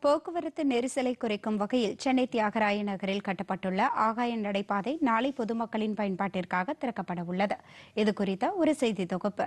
போக்குவரத்து நெரிசலை குறைக்கும் வகையில் சென்னை தியாகராய நகரில் கட்டப்பட்டுள்ள ஆகாய நடைபாதை நாளை பொதுமக்களின் பயன்பாட்டிற்காக திறக்கப்பட உள்ளது இது குறித்த ஒரு செய்தி தொகுப்பு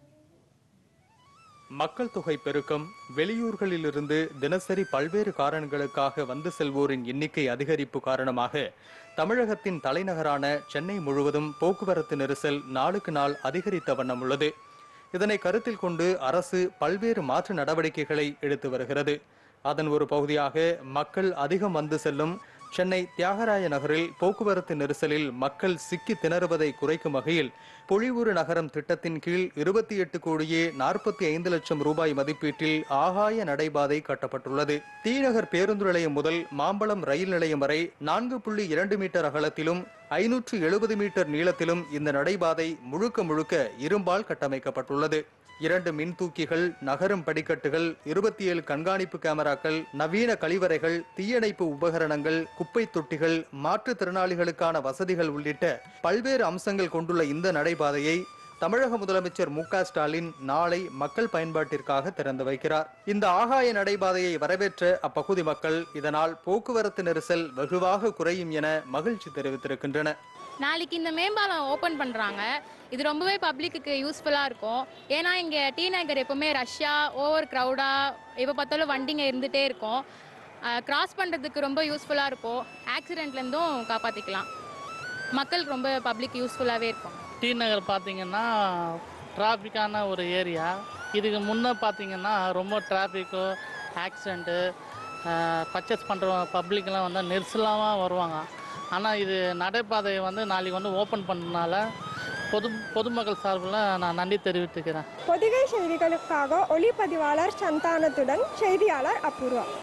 மக்கள் தொகை பெருக்கம் வெளியூர்களிலிருந்து தினசரி பல்வேறு காரணங்களுக்காக வந்து செல்வோரின் எண்ணிக்கை அதிகரிப்பு காரணமாக தமிழகத்தின் தலைநகரான சென்னை முழுவதும் போக்குவரத்து நெரிசல் நாளுக்கு நாள் அதிகரித்த வண்ணம் உள்ளது இதனை கருத்தில் கொண்டு அரசு பல்வேறு மாற்று நடவடிக்கைகளை எடுத்து வருகிறது அதன் ஒரு பகுதியாக மக்கள் அதிகம் வந்து செல்லும் சென்னை தியாகராய நகரில் போக்குவரத்து நெரிசலில் மக்கள் சிக்கி திணறுவதை குறைக்கும் வகையில் பொழிவுறு நகரம் திட்டத்தின் கீழ் இருபத்தி எட்டு கோடியே நாற்பத்தி ஐந்து லட்சம் ரூபாய் மதிப்பீட்டில் ஆகாய நடைபாதை கட்டப்பட்டுள்ளது தீநகர் பேருந்து நிலையம் முதல் மாம்பழம் ரயில் நிலையம் வரை நான்கு புள்ளி இரண்டு மீட்டர் அகலத்திலும் ஐநூற்று எழுபது மீட்டர் நீளத்திலும் இந்த நடைபாதை முழுக்க முழுக்க இரும்பால் கட்டமைக்கப்பட்டுள்ளது இரண்டு மின்தூக்கிகள் நகரும் படிக்கட்டுகள் இருபத்தி ஏழு கண்காணிப்பு கேமராக்கள் நவீன கழிவறைகள் தீயணைப்பு உபகரணங்கள் குப்பை தொட்டிகள் மாற்றுத்திறனாளிகளுக்கான வசதிகள் உள்ளிட்ட பல்வேறு அம்சங்கள் கொண்டுள்ள இந்த நடைபாதையை தமிழக முதலமைச்சர் மு க ஸ்டாலின் நாளை மக்கள் பயன்பாட்டிற்காக திறந்து வைக்கிறார் இந்த ஆகாய நடைபாதையை வரவேற்ற அப்பகுதி மக்கள் இதனால் போக்குவரத்து நெரிசல் வெகுவாக குறையும் என மகிழ்ச்சி தெரிவித்திருக்கின்றனர் நாளைக்கு இந்த மேம்பாலம் ஓப்பன் பண்ணுறாங்க இது ரொம்பவே பப்ளிக்கு யூஸ்ஃபுல்லாக இருக்கும் ஏன்னா இங்கே டி நகர் எப்போவுமே ரஷ்ஷாக ஓவர் க்ரௌடாக எப்போ பார்த்தாலும் வண்டிங்க இருந்துகிட்டே இருக்கும் கிராஸ் பண்ணுறதுக்கு ரொம்ப யூஸ்ஃபுல்லாக இருக்கும் ஆக்சிடெண்ட்லேருந்தும் காப்பாற்றிக்கலாம் மக்களுக்கு ரொம்ப பப்ளிக் யூஸ்ஃபுல்லாகவே இருக்கும் டி நகர் பார்த்தீங்கன்னா டிராஃபிக்கான ஒரு ஏரியா இதுக்கு முன்னே பார்த்தீங்கன்னா ரொம்ப டிராஃபிக்கு ஆக்சிடெண்ட்டு பர்ச்சேஸ் பண்ணுற பப்ளிக்லாம் வந்து நெரிசலாக வருவாங்க ஆனால் இது நடைபாதை வந்து நாளைக்கு வந்து ஓப்பன் பண்ணனால பொது பொதுமக்கள் சார்பில் நான் நன்றி தெரிவித்துக்கிறேன் பொதிகை செய்திகளுக்காக ஒளிப்பதிவாளர் சந்தானத்துடன் செய்தியாளர் அபூர்வா